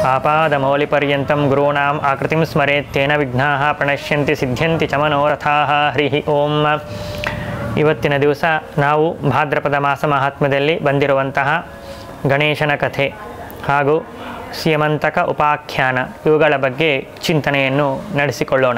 ಆಪಾದಮೌಲಿಪರ್ಯಂతం ಗುರುಣಾಂ ಆಕೃತಿಂ ಸ್ಮರೇತ್ ತೇನ ವಿಘ್ನಾಃ ಪ್ರಣಶ್ಯಂತಿ ಸಿದ್ಧ್ಯಂತಿ ಚ ಮನೋರಥಾಃ ಹರಿ ಓಂ ಇವತ್ತಿನ ದಿವಸ ನಾವು ಭಾದ್ರಪದ ಮಾಸ ಮಹಾತ್ಮ್ಯದಲ್ಲಿ ಬಂದಿರುವಂತಹ ಗಣೇಶನ ಕಥೆ ಹಾಗೂ ಸ್ಯಮಂತಕ ಉಪಾಖ್ಯಾನ ಇವುಗಳ ಬಗ್ಗೆ ಚಿಂತನೆಯನ್ನು ನಡೆಸಿಕೊಳ್ಳೋಣ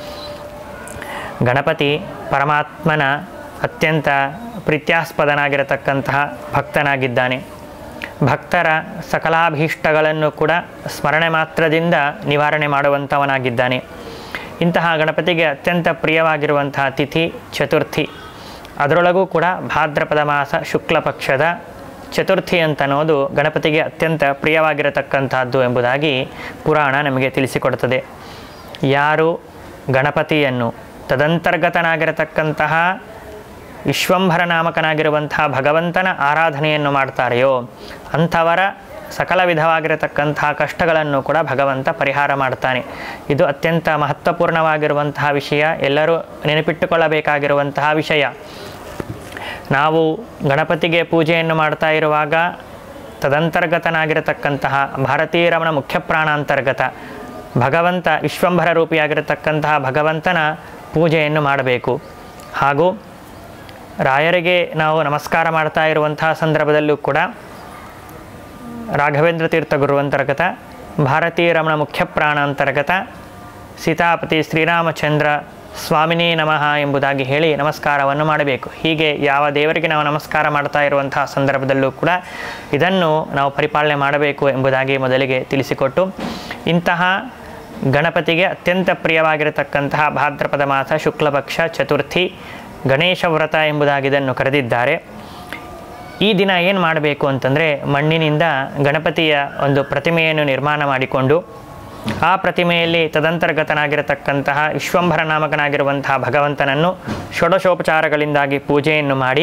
ಗಣಪತಿ ಪರಮಾತ್ಮನ ಅತ್ಯಂತ ಪ್ರೀತ್ಯಾಸ್ಪದನಾಗಿರತಕ್ಕಂತಹ ಭಕ್ತನಾಗಿದ್ದಾನೆ ಭಕ್ತರ ಸಕಲಾಭೀಷ್ಟಗಳನ್ನು ಕೂಡ ಸ್ಮರಣೆ ಮಾತ್ರದಿಂದ ನಿವಾರಣೆ ಮಾಡುವಂಥವನಾಗಿದ್ದಾನೆ ಇಂತಹ ಗಣಪತಿಗೆ ಅತ್ಯಂತ ಪ್ರಿಯವಾಗಿರುವಂತಹ ತಿಥಿ ಚತುರ್ಥಿ ಅದರೊಳಗೂ ಕೂಡ ಭಾದ್ರಪದ ಮಾಸ ಶುಕ್ಲ ಪಕ್ಷದ ಚತುರ್ಥಿ ಅಂತನ್ನೋದು ಗಣಪತಿಗೆ ಅತ್ಯಂತ ಪ್ರಿಯವಾಗಿರತಕ್ಕಂಥದ್ದು ಎಂಬುದಾಗಿ ಪುರಾಣ ನಮಗೆ ತಿಳಿಸಿಕೊಡುತ್ತದೆ ಯಾರು ಗಣಪತಿಯನ್ನು ತದಂತರ್ಗತನಾಗಿರತಕ್ಕಂತಹ ವಿಶ್ವಂಭರ ನಾಮಕನಾಗಿರುವಂತಹ ಭಗವಂತನ ಆರಾಧನೆಯನ್ನು ಮಾಡ್ತಾರೆಯೋ ಅಂಥವರ ಸಕಲ ವಿಧವಾಗಿರತಕ್ಕಂತಹ ಕಷ್ಟಗಳನ್ನು ಕೂಡ ಭಗವಂತ ಪರಿಹಾರ ಮಾಡ್ತಾನೆ ಇದು ಅತ್ಯಂತ ಮಹತ್ವಪೂರ್ಣವಾಗಿರುವಂತಹ ವಿಷಯ ಎಲ್ಲರೂ ನೆನಪಿಟ್ಟುಕೊಳ್ಳಬೇಕಾಗಿರುವಂತಹ ವಿಷಯ ನಾವು ಗಣಪತಿಗೆ ಪೂಜೆಯನ್ನು ಮಾಡ್ತಾ ಇರುವಾಗ ತದಂತರ್ಗತನಾಗಿರತಕ್ಕಂತಹ ಭಾರತೀಯರಮಣ ಮುಖ್ಯ ಪ್ರಾಣಾಂತರ್ಗತ ಭಗವಂತ ವಿಶ್ವಂಭರ ರೂಪಿಯಾಗಿರತಕ್ಕಂತಹ ಭಗವಂತನ ಪೂಜೆಯನ್ನು ಮಾಡಬೇಕು ಹಾಗೂ ರಾಯರಿಗೆ ನಾವು ನಮಸ್ಕಾರ ಮಾಡ್ತಾ ಇರುವಂತಹ ಸಂದರ್ಭದಲ್ಲೂ ಕೂಡ ರಾಘವೇಂದ್ರ ತೀರ್ಥ ಗುರುವಂತರ್ಗತ ಭಾರತೀಯ ರಮಣ ಮುಖ್ಯ ಪ್ರಾಣಾಂತರ್ಗತ ಸೀತಾಪತಿ ಶ್ರೀರಾಮಚಂದ್ರ ಸ್ವಾಮಿನೇ ನಮಃ ಎಂಬುದಾಗಿ ಹೇಳಿ ನಮಸ್ಕಾರವನ್ನು ಮಾಡಬೇಕು ಹೀಗೆ ಯಾವ ದೇವರಿಗೆ ನಾವು ನಮಸ್ಕಾರ ಮಾಡ್ತಾ ಇರುವಂತಹ ಸಂದರ್ಭದಲ್ಲೂ ಕೂಡ ಇದನ್ನು ನಾವು ಪರಿಪಾಲನೆ ಮಾಡಬೇಕು ಎಂಬುದಾಗಿ ಮೊದಲಿಗೆ ತಿಳಿಸಿಕೊಟ್ಟು ಇಂತಹ ಗಣಪತಿಗೆ ಅತ್ಯಂತ ಪ್ರಿಯವಾಗಿರತಕ್ಕಂತಹ ಭಾದ್ರಪದ ಮಾಸ ಶುಕ್ಲಪಕ್ಷ ಚತುರ್ಥಿ ಗಣೇಶ ವ್ರತ ಎಂಬುದಾಗಿ ಇದನ್ನು ಕರೆದಿದ್ದಾರೆ ಈ ದಿನ ಏನು ಮಾಡಬೇಕು ಅಂತಂದರೆ ಮಣ್ಣಿನಿಂದ ಗಣಪತಿಯ ಒಂದು ಪ್ರತಿಮೆಯನ್ನು ನಿರ್ಮಾಣ ಮಾಡಿಕೊಂಡು ಆ ಪ್ರತಿಮೆಯಲ್ಲಿ ತದಂತರ್ಗತನಾಗಿರತಕ್ಕಂತಹ ವಿಶ್ವಂಭರ ನಾಮಕನಾಗಿರುವಂತಹ ಭಗವಂತನನ್ನು ಷೋಡಶೋಪಚಾರಗಳಿಂದಾಗಿ ಪೂಜೆಯನ್ನು ಮಾಡಿ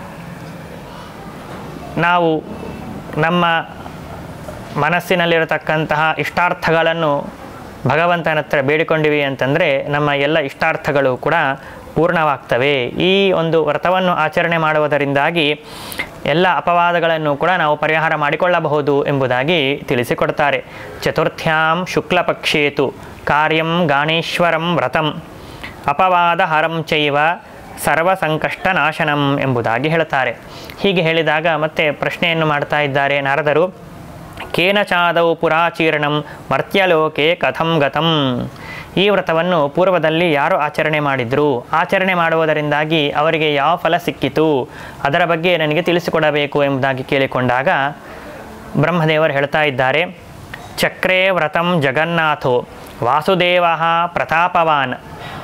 ನಾವು ನಮ್ಮ ಮನಸ್ಸಿನಲ್ಲಿರತಕ್ಕಂತಹ ಇಷ್ಟಾರ್ಥಗಳನ್ನು ಭಗವಂತನ ಹತ್ರ ಬೇಡಿಕೊಂಡಿವಿ ಅಂತಂದರೆ ನಮ್ಮ ಎಲ್ಲ ಇಷ್ಟಾರ್ಥಗಳು ಕೂಡ ಪೂರ್ಣವಾಗ್ತವೆ ಈ ಒಂದು ವ್ರತವನ್ನು ಆಚರಣೆ ಮಾಡುವುದರಿಂದಾಗಿ ಎಲ್ಲ ಅಪವಾದಗಳನ್ನು ಕೂಡ ನಾವು ಪರಿಹಾರ ಮಾಡಿಕೊಳ್ಳಬಹುದು ಎಂಬುದಾಗಿ ತಿಳಿಸಿಕೊಡ್ತಾರೆ ಚತುರ್ಥ್ಯಾಂ ಶುಕ್ಲಪಕ್ಷೇತು ಕಾರ್ಯಂ ಗಾಣೇಶ್ವರಂ ವ್ರತಂ ಅಪವಾದ ಹರಂ ಚೈವ ಸರ್ವ ಸಂಕಷ್ಟ ನಾಶನಂ ಎಂಬುದಾಗಿ ಹೇಳ್ತಾರೆ ಹೀಗೆ ಹೇಳಿದಾಗ ಮತ್ತೆ ಪ್ರಶ್ನೆಯನ್ನು ಮಾಡ್ತಾ ಇದ್ದಾರೆ ನಾರದರು ಕೇನ ಚಾದೌ ಪುರಾಚೀರ್ಣಂ ಮರ್ತ್ಯಲೋಕೆ ಕಥಂ ಗತಂ ಈ ವ್ರತವನ್ನು ಪೂರ್ವದಲ್ಲಿ ಯಾರು ಆಚರಣೆ ಮಾಡಿದ್ರು ಆಚರಣೆ ಮಾಡುವುದರಿಂದಾಗಿ ಅವರಿಗೆ ಯಾವ ಫಲ ಸಿಕ್ಕಿತು ಅದರ ಬಗ್ಗೆ ನನಗೆ ತಿಳಿಸಿಕೊಡಬೇಕು ಎಂಬುದಾಗಿ ಕೇಳಿಕೊಂಡಾಗ ಬ್ರಹ್ಮದೇವರು ಹೇಳ್ತಾ ಇದ್ದಾರೆ ಚಕ್ರೇ ವ್ರತಂ ಜಗನ್ನಾಥೋ ವಾಸುದೇವ ಪ್ರತಾಪವಾನ್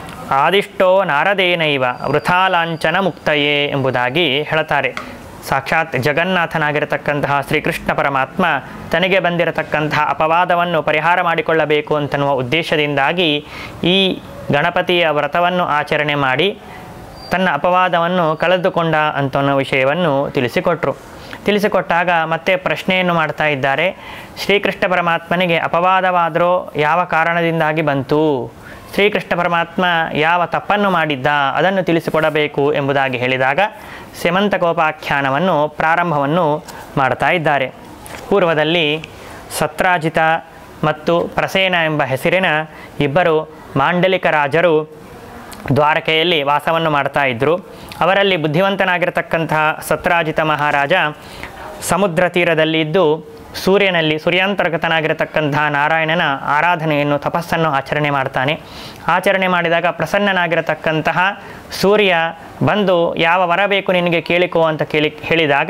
ಆದಿಷ್ಟೋ ನಾರದೇನೈವ ವೃಥಾಲಾಂಛನ ಮುಕ್ತಯೇ ಎಂಬುದಾಗಿ ಹೇಳ್ತಾರೆ ಸಾಕ್ಷಾತ್ ಜಗನ್ನಾಥನಾಗಿರತಕ್ಕಂತಹ ಶ್ರೀಕೃಷ್ಣ ಪರಮಾತ್ಮ ತನಗೆ ಬಂದಿರತಕ್ಕಂತಹ ಅಪವಾದವನ್ನು ಪರಿಹಾರ ಮಾಡಿಕೊಳ್ಳಬೇಕು ಅಂತನ್ನುವ ಉದ್ದೇಶದಿಂದಾಗಿ ಈ ಗಣಪತಿಯ ವ್ರತವನ್ನು ಆಚರಣೆ ಮಾಡಿ ತನ್ನ ಅಪವಾದವನ್ನು ಕಳೆದುಕೊಂಡ ಅಂತನ್ನೋ ವಿಷಯವನ್ನು ತಿಳಿಸಿಕೊಟ್ರು ತಿಳಿಸಿಕೊಟ್ಟಾಗ ಮತ್ತೆ ಪ್ರಶ್ನೆಯನ್ನು ಮಾಡ್ತಾ ಇದ್ದಾರೆ ಶ್ರೀಕೃಷ್ಣ ಪರಮಾತ್ಮನಿಗೆ ಅಪವಾದವಾದರೂ ಯಾವ ಕಾರಣದಿಂದಾಗಿ ಬಂತು ಶ್ರೀಕೃಷ್ಣ ಪರಮಾತ್ಮ ಯಾವ ತಪ್ಪನ್ನು ಮಾಡಿದ್ದ ಅದನ್ನು ತಿಳಿಸಿಕೊಡಬೇಕು ಎಂಬುದಾಗಿ ಹೇಳಿದಾಗ ಸ್ಯಮಂತಕೋಪಾಖ್ಯಾನವನ್ನು ಪ್ರಾರಂಭವನ್ನು ಮಾಡ್ತಾ ಇದ್ದಾರೆ ಪೂರ್ವದಲ್ಲಿ ಸತ್ರಾಜಿತ ಮತ್ತು ಪ್ರಸೇನ ಎಂಬ ಹೆಸರಿನ ಇಬ್ಬರು ಮಾಂಡಲಿಕ ರಾಜರು ದ್ವಾರಕೆಯಲ್ಲಿ ವಾಸವನ್ನು ಮಾಡ್ತಾ ಇದ್ದರು ಅವರಲ್ಲಿ ಬುದ್ಧಿವಂತನಾಗಿರತಕ್ಕಂತಹ ಸತ್ರಾಜಿತ ಮಹಾರಾಜ ಸಮುದ್ರ ತೀರದಲ್ಲಿ ಇದ್ದು ಸೂರ್ಯನಲ್ಲಿ ಸೂರ್ಯಾಂತರ್ಗತನಾಗಿರತಕ್ಕಂತಹ ನಾರಾಯಣನ ಆರಾಧನೆಯನ್ನು ತಪಸ್ಸನ್ನು ಆಚರಣೆ ಮಾಡ್ತಾನೆ ಆಚರಣೆ ಮಾಡಿದಾಗ ಪ್ರಸನ್ನನಾಗಿರತಕ್ಕಂತಹ ಸೂರ್ಯ ಬಂದು ಯಾವ ವರ ಬೇಕು ನಿನಗೆ ಕೇಳಿಕೋ ಅಂತ ಕೇಳಿ ಹೇಳಿದಾಗ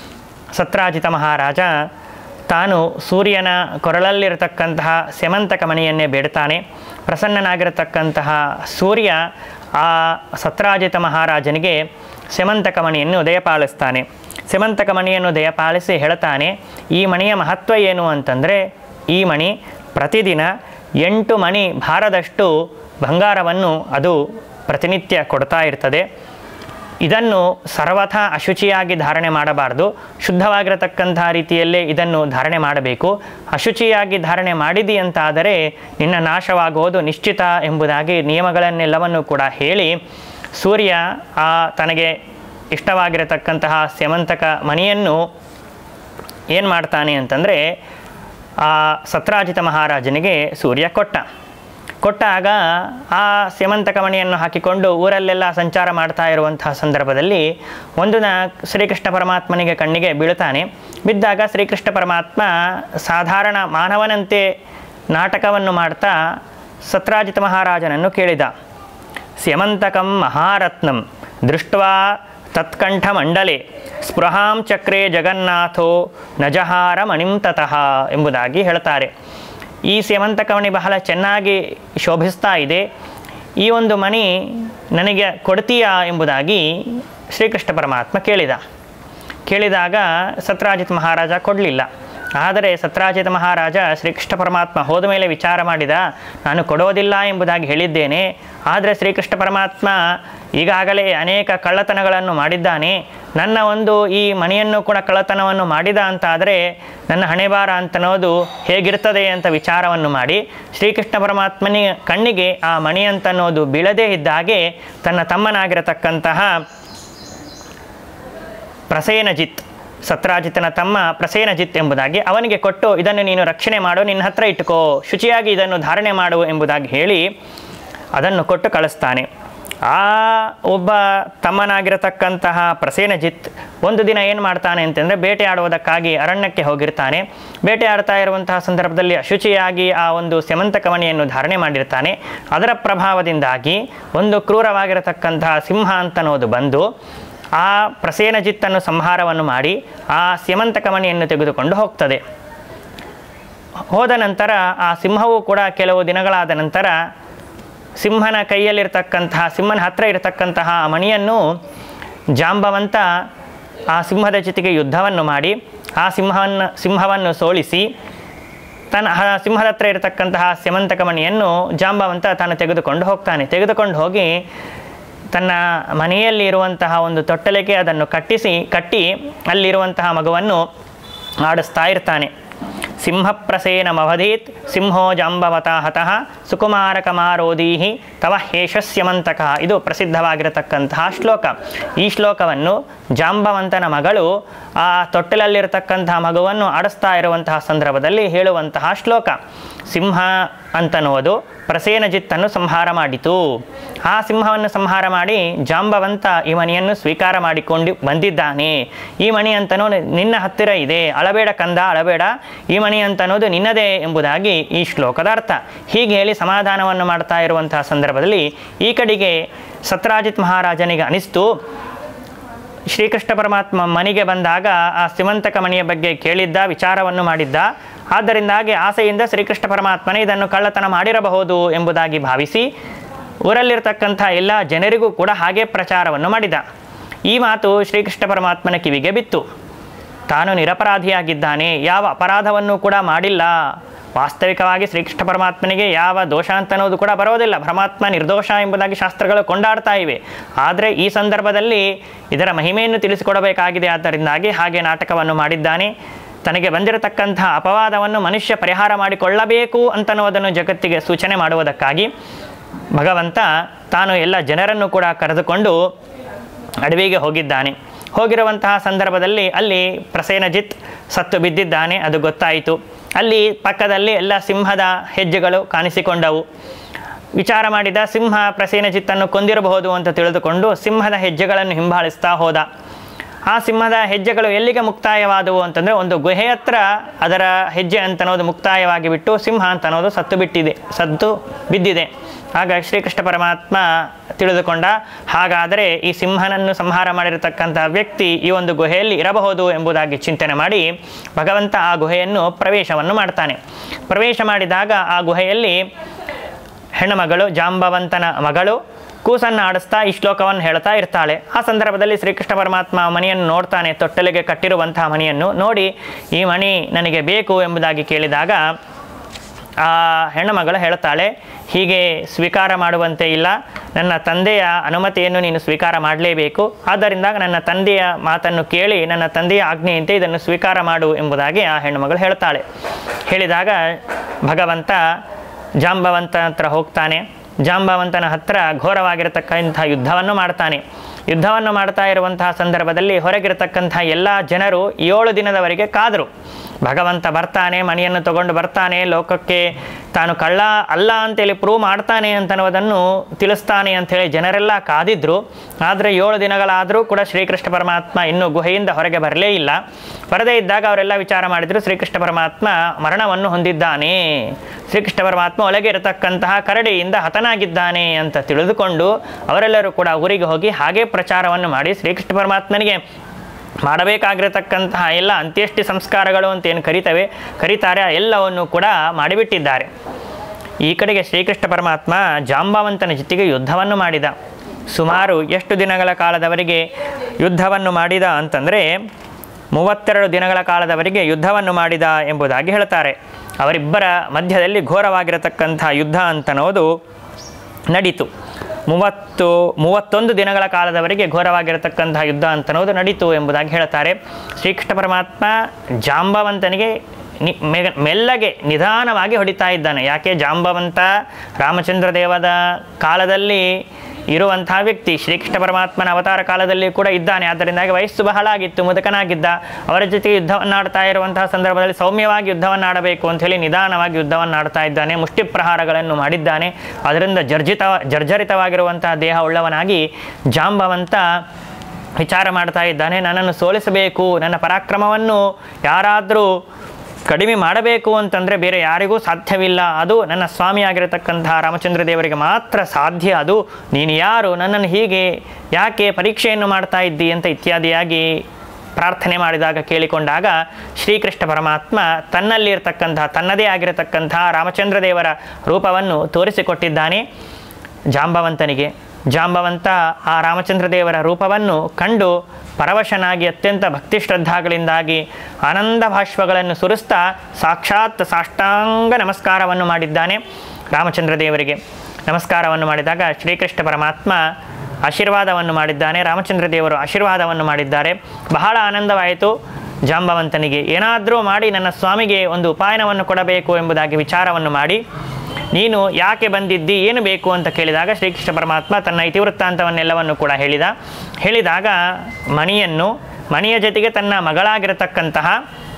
ಸತ್ರಾಜಿತ ಮಹಾರಾಜ ತಾನು ಸೂರ್ಯನ ಕೊರಳಲ್ಲಿರತಕ್ಕಂತಹ ಸೆಮಂತಕ ಮಣಿಯನ್ನೇ ಬೇಡ್ತಾನೆ ಪ್ರಸನ್ನನಾಗಿರತಕ್ಕಂತಹ ಸೂರ್ಯ ಆ ಸತ್ರಾಜಿತ ಮಹಾರಾಜನಿಗೆ ಸೆಮಂತಕ ಮಣಿಯನ್ನು ದಯಪಾಲಿಸ್ತಾನೆ ಸೆಮಂತಕ ಮಣಿಯನ್ನು ದಯಪಾಲಿಸಿ ಹೇಳ್ತಾನೆ ಈ ಮಣಿಯ ಮಹತ್ವ ಏನು ಅಂತಂದರೆ ಈ ಮಣಿ ಪ್ರತಿದಿನ ಎಂಟು ಮಣಿ ಭಾರದಷ್ಟು ಬಂಗಾರವನ್ನು ಅದು ಪ್ರತಿನಿತ್ಯ ಕೊಡ್ತಾ ಇರ್ತದೆ ಇದನ್ನು ಸರ್ವಥಾ ಅಶುಚಿಯಾಗಿ ಧಾರಣೆ ಮಾಡಬಾರ್ದು ಶುದ್ಧವಾಗಿರತಕ್ಕಂತಹ ರೀತಿಯಲ್ಲೇ ಇದನ್ನು ಧಾರಣೆ ಮಾಡಬೇಕು ಅಶುಚಿಯಾಗಿ ಧಾರಣೆ ಮಾಡಿದಿ ಅಂತಾದರೆ ನಿನ್ನ ನಾಶವಾಗುವುದು ನಿಶ್ಚಿತ ಎಂಬುದಾಗಿ ನಿಯಮಗಳನ್ನೆಲ್ಲವನ್ನು ಕೂಡ ಹೇಳಿ ಸೂರ್ಯ ಆ ತನಗೆ ಇಷ್ಟವಾಗಿರತಕ್ಕಂತಹ ಸ್ಯಮಂತಕ ಮಣಿಯನ್ನು ಏನು ಮಾಡ್ತಾನೆ ಅಂತಂದರೆ ಆ ಸತ್ರಾಜಿತ ಮಹಾರಾಜನಿಗೆ ಸೂರ್ಯ ಕೊಟ್ಟ ಕೊಟ್ಟಾಗ ಆ ಸ್ಯಮಂತಕ ಮಣಿಯನ್ನು ಹಾಕಿಕೊಂಡು ಊರಲ್ಲೆಲ್ಲ ಸಂಚಾರ ಮಾಡ್ತಾ ಇರುವಂತಹ ಸಂದರ್ಭದಲ್ಲಿ ಒಂದು ನ ಶ್ರೀಕೃಷ್ಣ ಪರಮಾತ್ಮನಿಗೆ ಕಣ್ಣಿಗೆ ಬೀಳುತ್ತಾನೆ ಬಿದ್ದಾಗ ಶ್ರೀಕೃಷ್ಣ ಪರಮಾತ್ಮ ಸಾಧಾರಣ ಮಾನವನಂತೆ ನಾಟಕವನ್ನು ಮಾಡ್ತಾ ಸತ್ರಾಜಿತ ಮಹಾರಾಜನನ್ನು ಕೇಳಿದ ಸ್ಯಮಂತಕಂ ಮಹಾರತ್ನಂ ದೃಷ್ಟ್ವಾ ತತ್ಕಂಠಮಂಡಲೆ ಸ್ಪೃಹಾಂ ಚಕ್ರೆ ಜಗನ್ನಾಥೋ ನಜಹಾರ ಮಣಿಂ ತತಃ ಎಂಬುದಾಗಿ ಹೇಳ್ತಾರೆ ಈ ಸ್ಯಮಂತಕಮಣಿ ಬಹಳ ಚೆನ್ನಾಗಿ ಶೋಭಿಸ್ತಾ ಇದೆ ಈ ಒಂದು ಮಣಿ ನನಗೆ ಕೊಡ್ತೀಯಾ ಎಂಬುದಾಗಿ ಶ್ರೀಕೃಷ್ಣ ಪರಮಾತ್ಮ ಕೇಳಿದ ಕೇಳಿದಾಗ ಸತ್ರಾಜಿತ್ ಮಹಾರಾಜ ಕೊಡಲಿಲ್ಲ ಆದರೆ ಸತ್ರಾಜಿತ ಮಹಾರಾಜ ಶ್ರೀಕೃಷ್ಣ ಪರಮಾತ್ಮ ಹೋದ ಮೇಲೆ ವಿಚಾರ ಮಾಡಿದ ನಾನು ಕೊಡೋದಿಲ್ಲ ಎಂಬುದಾಗಿ ಹೇಳಿದ್ದೇನೆ ಆದರೆ ಶ್ರೀಕೃಷ್ಣ ಪರಮಾತ್ಮ ಈಗಾಗಲೇ ಅನೇಕ ಕಳ್ಳತನಗಳನ್ನು ಮಾಡಿದ್ದಾನೆ ನನ್ನ ಒಂದು ಈ ಮಣಿಯನ್ನು ಕೂಡ ಕಳ್ಳತನವನ್ನು ಮಾಡಿದ ಅಂತಾದರೆ ನನ್ನ ಹಣೆಬಾರ ಅಂತನ್ನೋದು ಹೇಗಿರ್ತದೆ ಅಂತ ವಿಚಾರವನ್ನು ಮಾಡಿ ಶ್ರೀಕೃಷ್ಣ ಪರಮಾತ್ಮನಿ ಕಣ್ಣಿಗೆ ಆ ಮಣಿ ಅಂತನ್ನೋದು ಬೀಳದೇ ಇದ್ದಾಗೆ ತನ್ನ ತಮ್ಮನಾಗಿರತಕ್ಕಂತಹ ಪ್ರಸೇನಜಿತ್ ಸತ್ರಾಜಿತನ ತಮ್ಮ ಪ್ರಸೇನಜಿತ್ ಎಂಬುದಾಗಿ ಅವನಿಗೆ ಕೊಟ್ಟು ಇದನ್ನು ನೀನು ರಕ್ಷಣೆ ಮಾಡು ನಿನ್ನ ಹತ್ರ ಇಟ್ಟುಕೋ ಶುಚಿಯಾಗಿ ಇದನ್ನು ಧಾರಣೆ ಮಾಡು ಎಂಬುದಾಗಿ ಹೇಳಿ ಅದನ್ನು ಕೊಟ್ಟು ಕಳಿಸ್ತಾನೆ ಆ ಒಬ್ಬ ತಮ್ಮನಾಗಿರತಕ್ಕಂತಹ ಪ್ರಸೇನಜಿತ್ ಒಂದು ದಿನ ಏನು ಮಾಡ್ತಾನೆ ಅಂತಂದರೆ ಬೇಟೆ ಆಡುವುದಕ್ಕಾಗಿ ಅರಣ್ಯಕ್ಕೆ ಹೋಗಿರ್ತಾನೆ ಬೇಟೆ ಆಡ್ತಾ ಇರುವಂತಹ ಸಂದರ್ಭದಲ್ಲಿ ಅಶುಚಿಯಾಗಿ ಆ ಒಂದು ಸ್ಯಮಂತಕಮಣಿಯನ್ನು ಧಾರಣೆ ಮಾಡಿರ್ತಾನೆ ಅದರ ಪ್ರಭಾವದಿಂದಾಗಿ ಒಂದು ಕ್ರೂರವಾಗಿರತಕ್ಕಂತಹ ಸಿಂಹ ಅಂತನೋದು ಬಂದು ಆ ಪ್ರಸೇನಜಿತ್ತನ್ನು ಸಂಹಾರವನ್ನು ಮಾಡಿ ಆ ಸ್ಯಮಂತಕಮಣಿಯನ್ನು ತೆಗೆದುಕೊಂಡು ಹೋಗ್ತದೆ ಹೋದ ನಂತರ ಆ ಸಿಂಹವು ಕೂಡ ಕೆಲವು ದಿನಗಳಾದ ನಂತರ ಸಿಂಹನ ಕೈಯಲ್ಲಿರ್ತಕ್ಕಂತಹ ಸಿಂಹನ ಹತ್ರ ಇರತಕ್ಕಂತಹ ಆ ಮಣಿಯನ್ನು ಜಾಂಬವಂತ ಆ ಸಿಂಹದ ಜೊತೆಗೆ ಯುದ್ಧವನ್ನು ಮಾಡಿ ಆ ಸಿಂಹವನ್ನು ಸಿಂಹವನ್ನು ಸೋಲಿಸಿ ತನ್ನ ಆ ಸಿಂಹದ ಹತ್ರ ಇರತಕ್ಕಂತಹ ಸ್ಯಮಂತಕ ಮಣಿಯನ್ನು ಜಾಂಬವಂತ ತಾನು ತೆಗೆದುಕೊಂಡು ಹೋಗ್ತಾನೆ ತೆಗೆದುಕೊಂಡು ಹೋಗಿ ತನ್ನ ಮನೆಯಲ್ಲಿ ಇರುವಂತಹ ಒಂದು ತೊಟ್ಟಲಿಗೆ ಅದನ್ನು ಕಟ್ಟಿಸಿ ಕಟ್ಟಿ ಅಲ್ಲಿರುವಂತಹ ಮಗುವನ್ನು ಆಡಿಸ್ತಾ ಇರ್ತಾನೆ ಸಿಂಹಪ್ರಸೇನಮವಧೀತ್ ಸಿಂಹೋ ಜಾಂಬವತ ಹತಃ ಸುಕುಮಾರ ಕಮಾರೋದೀಹಿ ತವ ಹೇಷಸ್ಯಮಂತಕ ಇದು ಪ್ರಸಿದ್ಧವಾಗಿರತಕ್ಕಂತಹ ಶ್ಲೋಕ ಈ ಶ್ಲೋಕವನ್ನು ಜಾಂಬವಂತನ ಮಗಳು ಆ ತೊಟ್ಟಲಲ್ಲಿರತಕ್ಕಂತಹ ಮಗುವನ್ನು ಆಡಿಸ್ತಾ ಇರುವಂತಹ ಸಂದರ್ಭದಲ್ಲಿ ಹೇಳುವಂತಹ ಶ್ಲೋಕ ಸಿಂಹ ಅಂತನ್ನುವುದು ಪ್ರಸೇನಜಿತ್ತನ್ನು ಸಂಹಾರ ಮಾಡಿತು ಆ ಸಿಂಹವನ್ನು ಸಂಹಾರ ಮಾಡಿ ಜಾಂಬವಂತ ಈ ಮಣಿಯನ್ನು ಸ್ವೀಕಾರ ಮಾಡಿಕೊಂಡು ಬಂದಿದ್ದಾನೆ ಈ ಮಣಿ ಅಂತನೂ ನಿನ್ನ ಹತ್ತಿರ ಇದೆ ಅಳಬೇಡ ಕಂದ ಅಳಬೇಡ ಈ ಮಣಿ ಅಂತನ್ನೋದು ನಿನ್ನದೇ ಎಂಬುದಾಗಿ ಈ ಶ್ಲೋಕದ ಅರ್ಥ ಹೀಗೆ ಹೇಳಿ ಸಮಾಧಾನವನ್ನು ಮಾಡ್ತಾ ಇರುವಂತಹ ಸಂದರ್ಭದಲ್ಲಿ ಈ ಕಡೆಗೆ ಸತ್ರಾಜಿತ್ ಮಹಾರಾಜನಿಗೆ ಅನಿಸ್ತು ಶ್ರೀಕೃಷ್ಣ ಪರಮಾತ್ಮ ಮನೆಗೆ ಬಂದಾಗ ಆ ಸಿಮಂತಕ ಮಣಿಯ ಬಗ್ಗೆ ಕೇಳಿದ್ದ ವಿಚಾರವನ್ನು ಮಾಡಿದ್ದ ಆದ್ದರಿಂದಾಗಿ ಆಸೆಯಿಂದ ಶ್ರೀಕೃಷ್ಣ ಪರಮಾತ್ಮನೇ ಇದನ್ನು ಕಳ್ಳತನ ಮಾಡಿರಬಹುದು ಎಂಬುದಾಗಿ ಭಾವಿಸಿ ಊರಲ್ಲಿರ್ತಕ್ಕಂಥ ಎಲ್ಲ ಜನರಿಗೂ ಕೂಡ ಹಾಗೆ ಪ್ರಚಾರವನ್ನು ಮಾಡಿದ ಈ ಮಾತು ಶ್ರೀಕೃಷ್ಣ ಪರಮಾತ್ಮನ ಕಿವಿಗೆ ಬಿತ್ತು ತಾನು ನಿರಪರಾಧಿಯಾಗಿದ್ದಾನೆ ಯಾವ ಅಪರಾಧವನ್ನು ಕೂಡ ಮಾಡಿಲ್ಲ ವಾಸ್ತವಿಕವಾಗಿ ಶ್ರೀಕೃಷ್ಣ ಪರಮಾತ್ಮನಿಗೆ ಯಾವ ದೋಷ ಅಂತ ಅನ್ನೋದು ಕೂಡ ಬರೋದಿಲ್ಲ ಪರಮಾತ್ಮ ನಿರ್ದೋಷ ಎಂಬುದಾಗಿ ಶಾಸ್ತ್ರಗಳು ಕೊಂಡಾಡ್ತಾ ಇವೆ ಆದರೆ ಈ ಸಂದರ್ಭದಲ್ಲಿ ಇದರ ಮಹಿಮೆಯನ್ನು ತಿಳಿಸಿಕೊಡಬೇಕಾಗಿದೆ ಆದ್ದರಿಂದಾಗಿ ಹಾಗೆ ನಾಟಕವನ್ನು ಮಾಡಿದ್ದಾನೆ ತನಗೆ ಬಂದಿರತಕ್ಕಂಥ ಅಪವಾದವನ್ನು ಮನುಷ್ಯ ಪರಿಹಾರ ಮಾಡಿಕೊಳ್ಳಬೇಕು ಅಂತನ್ನುವುದನ್ನು ಜಗತ್ತಿಗೆ ಸೂಚನೆ ಮಾಡುವುದಕ್ಕಾಗಿ ಭಗವಂತ ತಾನು ಎಲ್ಲ ಜನರನ್ನು ಕೂಡ ಕರೆದುಕೊಂಡು ಅಡವಿಗೆ ಹೋಗಿದ್ದಾನೆ ಹೋಗಿರುವಂತಹ ಸಂದರ್ಭದಲ್ಲಿ ಅಲ್ಲಿ ಪ್ರಸೇನಜಿತ್ ಸತ್ತು ಬಿದ್ದಿದ್ದಾನೆ ಅದು ಗೊತ್ತಾಯಿತು ಅಲ್ಲಿ ಪಕ್ಕದಲ್ಲಿ ಎಲ್ಲ ಸಿಂಹದ ಹೆಜ್ಜೆಗಳು ಕಾಣಿಸಿಕೊಂಡವು ವಿಚಾರ ಮಾಡಿದ ಸಿಂಹ ಪ್ರಸೇನಜಿತ್ತನ್ನು ಕೊಂದಿರಬಹುದು ಅಂತ ತಿಳಿದುಕೊಂಡು ಸಿಂಹದ ಹೆಜ್ಜೆಗಳನ್ನು ಹಿಂಬಾಲಿಸ್ತಾ ಹೋದ ಆ ಸಿಂಹದ ಹೆಜ್ಜೆಗಳು ಎಲ್ಲಿಗೆ ಮುಕ್ತಾಯವಾದವು ಅಂತಂದರೆ ಒಂದು ಗುಹೆ ಹತ್ರ ಅದರ ಹೆಜ್ಜೆ ಅಂತನೋದು ಮುಕ್ತಾಯವಾಗಿ ಬಿಟ್ಟು ಸಿಂಹ ಅಂತನೋದು ಸತ್ತು ಬಿಟ್ಟಿದೆ ಸತ್ತು ಬಿದ್ದಿದೆ ಆಗ ಶ್ರೀಕೃಷ್ಣ ಪರಮಾತ್ಮ ತಿಳಿದುಕೊಂಡ ಹಾಗಾದರೆ ಈ ಸಿಂಹನನ್ನು ಸಂಹಾರ ಮಾಡಿರತಕ್ಕಂತಹ ವ್ಯಕ್ತಿ ಈ ಒಂದು ಗುಹೆಯಲ್ಲಿ ಇರಬಹುದು ಎಂಬುದಾಗಿ ಚಿಂತನೆ ಮಾಡಿ ಭಗವಂತ ಆ ಗುಹೆಯನ್ನು ಪ್ರವೇಶವನ್ನು ಮಾಡ್ತಾನೆ ಪ್ರವೇಶ ಮಾಡಿದಾಗ ಆ ಗುಹೆಯಲ್ಲಿ ಹೆಣ್ಣುಮಗಳು ಜಾಂಬವಂತನ ಮಗಳು ಕೂಸನ್ನು ಆಡಿಸ್ತಾ ಈ ಶ್ಲೋಕವನ್ನು ಹೇಳ್ತಾ ಇರ್ತಾಳೆ ಆ ಸಂದರ್ಭದಲ್ಲಿ ಶ್ರೀಕೃಷ್ಣ ಪರಮಾತ್ಮ ಆ ಮಣಿಯನ್ನು ನೋಡ್ತಾನೆ ತೊಟ್ಟಲಿಗೆ ಕಟ್ಟಿರುವಂತಹ ಮಣಿಯನ್ನು ನೋಡಿ ಈ ಮಣಿ ನನಗೆ ಬೇಕು ಎಂಬುದಾಗಿ ಕೇಳಿದಾಗ ಆ ಹೆಣ್ಣುಮಗಳು ಹೇಳ್ತಾಳೆ ಹೀಗೆ ಸ್ವೀಕಾರ ಮಾಡುವಂತೆ ಇಲ್ಲ ನನ್ನ ತಂದೆಯ ಅನುಮತಿಯನ್ನು ನೀನು ಸ್ವೀಕಾರ ಮಾಡಲೇಬೇಕು ಆದ್ದರಿಂದ ನನ್ನ ತಂದೆಯ ಮಾತನ್ನು ಕೇಳಿ ನನ್ನ ತಂದೆಯ ಆಜ್ಞೆಯಂತೆ ಇದನ್ನು ಸ್ವೀಕಾರ ಮಾಡು ಎಂಬುದಾಗಿ ಆ ಹೆಣ್ಣುಮಗಳು ಹೇಳ್ತಾಳೆ ಹೇಳಿದಾಗ ಭಗವಂತ ಜಾಂಬವಂತ ಹತ್ರ ಹೋಗ್ತಾನೆ ಜಾಂಬವಂತನ ಹತ್ರ ಘೋರವಾಗಿರತಕ್ಕಂಥ ಯುದ್ಧವನ್ನು ಮಾಡ್ತಾನೆ ಯುದ್ಧವನ್ನು ಮಾಡ್ತಾ ಇರುವಂತಹ ಸಂದರ್ಭದಲ್ಲಿ ಹೊರಗಿರತಕ್ಕಂಥ ಎಲ್ಲ ಜನರು ಏಳು ದಿನದವರೆಗೆ ಕಾದರು ಭಗವಂತ ಬರ್ತಾನೆ ಮಣಿಯನ್ನು ತಗೊಂಡು ಬರ್ತಾನೆ ಲೋಕಕ್ಕೆ ತಾನು ಕಳ್ಳ ಅಲ್ಲ ಅಂತೇಳಿ ಪ್ರೂವ್ ಮಾಡ್ತಾನೆ ಅಂತನ್ನುವುದನ್ನು ತಿಳಿಸ್ತಾನೆ ಅಂಥೇಳಿ ಜನರೆಲ್ಲ ಕಾದಿದ್ರು ಆದರೆ ಏಳು ದಿನಗಳಾದರೂ ಕೂಡ ಶ್ರೀಕೃಷ್ಣ ಪರಮಾತ್ಮ ಇನ್ನೂ ಗುಹೆಯಿಂದ ಹೊರಗೆ ಬರಲೇ ಇಲ್ಲ ಬರದೇ ಇದ್ದಾಗ ಅವರೆಲ್ಲ ವಿಚಾರ ಮಾಡಿದರು ಶ್ರೀಕೃಷ್ಣ ಪರಮಾತ್ಮ ಮರಣವನ್ನು ಹೊಂದಿದ್ದಾನೆ ಶ್ರೀಕೃಷ್ಣ ಪರಮಾತ್ಮ ಒಳಗೆ ಇರತಕ್ಕಂತಹ ಕರಡಿಯಿಂದ ಹತನಾಗಿದ್ದಾನೆ ಅಂತ ತಿಳಿದುಕೊಂಡು ಅವರೆಲ್ಲರೂ ಕೂಡ ಊರಿಗೆ ಹೋಗಿ ಹಾಗೆ ಪ್ರಚಾರವನ್ನು ಮಾಡಿ ಶ್ರೀಕೃಷ್ಣ ಪರಮಾತ್ಮನಿಗೆ ಮಾಡಬೇಕಾಗಿರತಕ್ಕಂತಹ ಎಲ್ಲ ಅಂತ್ಯೇಷ್ಟಿ ಸಂಸ್ಕಾರಗಳು ಅಂತ ಏನು ಕರಿತವೆ ಕರೀತಾರೆ ಆ ಎಲ್ಲವನ್ನು ಕೂಡ ಮಾಡಿಬಿಟ್ಟಿದ್ದಾರೆ ಈ ಕಡೆಗೆ ಶ್ರೀಕೃಷ್ಣ ಪರಮಾತ್ಮ ಜಾಂಬವಂತನ ಜೊತೆಗೆ ಯುದ್ಧವನ್ನು ಮಾಡಿದ ಸುಮಾರು ಎಷ್ಟು ದಿನಗಳ ಕಾಲದವರೆಗೆ ಯುದ್ಧವನ್ನು ಮಾಡಿದ ಅಂತಂದರೆ ಮೂವತ್ತೆರಡು ದಿನಗಳ ಕಾಲದವರೆಗೆ ಯುದ್ಧವನ್ನು ಮಾಡಿದ ಎಂಬುದಾಗಿ ಹೇಳ್ತಾರೆ ಅವರಿಬ್ಬರ ಮಧ್ಯದಲ್ಲಿ ಘೋರವಾಗಿರತಕ್ಕಂಥ ಯುದ್ಧ ಅಂತನ್ನೋದು ನಡೀತು ಮೂವತ್ತು ಮೂವತ್ತೊಂದು ದಿನಗಳ ಕಾಲದವರೆಗೆ ಘೋರವಾಗಿರತಕ್ಕಂತಹ ಯುದ್ಧ ಅಂತನ್ನೋದು ನಡೀತು ಎಂಬುದಾಗಿ ಹೇಳ್ತಾರೆ ಶ್ರೀಕೃಷ್ಣ ಪರಮಾತ್ಮ ಜಾಂಬವಂತನಿಗೆ ನಿ ಮೆ- ಮೆಲ್ಲಗೆ ನಿಧಾನವಾಗಿ ಹೊಡಿತಾ ಇದ್ದಾನೆ ಯಾಕೆ ಜಾಂಬವಂತ ರಾಮಚಂದ್ರ ದೇವದ ಕಾಲದಲ್ಲಿ ಇರುವಂಥ ವ್ಯಕ್ತಿ ಶ್ರೀಕೃಷ್ಣ ಪರಮಾತ್ಮನ ಅವತಾರ ಕಾಲದಲ್ಲಿ ಕೂಡ ಇದ್ದಾನೆ ಆದ್ದರಿಂದಾಗಿ ವಯಸ್ಸು ಬಹಳ ಆಗಿತ್ತು ಮುದುಕನಾಗಿದ್ದ ಅವರ ಜೊತೆ ಯುದ್ಧವನ್ನಾಡ್ತಾ ಇರುವಂತಹ ಸಂದರ್ಭದಲ್ಲಿ ಸೌಮ್ಯವಾಗಿ ಯುದ್ಧವನ್ನಾಡಬೇಕು ಅಂತ ಹೇಳಿ ನಿಧಾನವಾಗಿ ಯುದ್ಧವನ್ನಾಡ್ತಾ ಇದ್ದಾನೆ ಮುಷ್ಟಿ ಪ್ರಹಾರಗಳನ್ನು ಮಾಡಿದ್ದಾನೆ ಅದರಿಂದ ಜರ್ಜಿತ ಜರ್ಜರಿತವಾಗಿರುವಂತಹ ದೇಹ ಉಳ್ಳವನಾಗಿ ಜಾಂಬವಂತ ವಿಚಾರ ಮಾಡ್ತಾ ಇದ್ದಾನೆ ನನ್ನನ್ನು ಸೋಲಿಸಬೇಕು ನನ್ನ ಪರಾಕ್ರಮವನ್ನು ಯಾರಾದರೂ ಕಡಿಮೆ ಮಾಡಬೇಕು ಅಂತಂದರೆ ಬೇರೆ ಯಾರಿಗೂ ಸಾಧ್ಯವಿಲ್ಲ ಅದು ನನ್ನ ಸ್ವಾಮಿಯಾಗಿರತಕ್ಕಂತಹ ರಾಮಚಂದ್ರ ದೇವರಿಗೆ ಮಾತ್ರ ಸಾಧ್ಯ ಅದು ನೀನು ಯಾರು ನನ್ನನ್ನು ಹೀಗೆ ಯಾಕೆ ಪರೀಕ್ಷೆಯನ್ನು ಮಾಡ್ತಾ ಇದ್ದಿ ಅಂತ ಇತ್ಯಾದಿಯಾಗಿ ಪ್ರಾರ್ಥನೆ ಮಾಡಿದಾಗ ಕೇಳಿಕೊಂಡಾಗ ಶ್ರೀಕೃಷ್ಣ ಪರಮಾತ್ಮ ತನ್ನಲ್ಲಿರ್ತಕ್ಕಂತಹ ತನ್ನದೇ ಆಗಿರತಕ್ಕಂತಹ ರಾಮಚಂದ್ರ ದೇವರ ರೂಪವನ್ನು ತೋರಿಸಿಕೊಟ್ಟಿದ್ದಾನೆ ಜಾಂಬವಂತನಿಗೆ ಜಾಂಬವಂತ ಆ ರಾಮಚಂದ್ರ ದೇವರ ರೂಪವನ್ನು ಕಂಡು ಪರವಶನಾಗಿ ಅತ್ಯಂತ ಭಕ್ತಿ ಶ್ರದ್ಧಾಗಳಿಂದಾಗಿ ಆನಂದ ಭಾಷ್ಪಗಳನ್ನು ಸುರಿಸ್ತಾ ಸಾಕ್ಷಾತ್ ಸಾಷ್ಟಾಂಗ ನಮಸ್ಕಾರವನ್ನು ಮಾಡಿದ್ದಾನೆ ರಾಮಚಂದ್ರ ದೇವರಿಗೆ ನಮಸ್ಕಾರವನ್ನು ಮಾಡಿದಾಗ ಶ್ರೀಕೃಷ್ಣ ಪರಮಾತ್ಮ ಆಶೀರ್ವಾದವನ್ನು ಮಾಡಿದ್ದಾನೆ ರಾಮಚಂದ್ರ ದೇವರು ಆಶೀರ್ವಾದವನ್ನು ಮಾಡಿದ್ದಾರೆ ಬಹಳ ಆನಂದವಾಯಿತು ಜಾಂಬವಂತನಿಗೆ ಏನಾದರೂ ಮಾಡಿ ನನ್ನ ಸ್ವಾಮಿಗೆ ಒಂದು ಉಪಾಯನವನ್ನು ಕೊಡಬೇಕು ಎಂಬುದಾಗಿ ವಿಚಾರವನ್ನು ಮಾಡಿ ನೀನು ಯಾಕೆ ಬಂದಿದ್ದಿ ಏನು ಬೇಕು ಅಂತ ಕೇಳಿದಾಗ ಶ್ರೀಕೃಷ್ಣ ಪರಮಾತ್ಮ ತನ್ನ ಇತಿವೃತ್ತಾಂತವನ್ನೆಲ್ಲವನ್ನು ಕೂಡ ಹೇಳಿದ ಹೇಳಿದಾಗ ಮಣಿಯನ್ನು ಮಣಿಯ ಜೊತೆಗೆ ತನ್ನ ಮಗಳಾಗಿರತಕ್ಕಂತಹ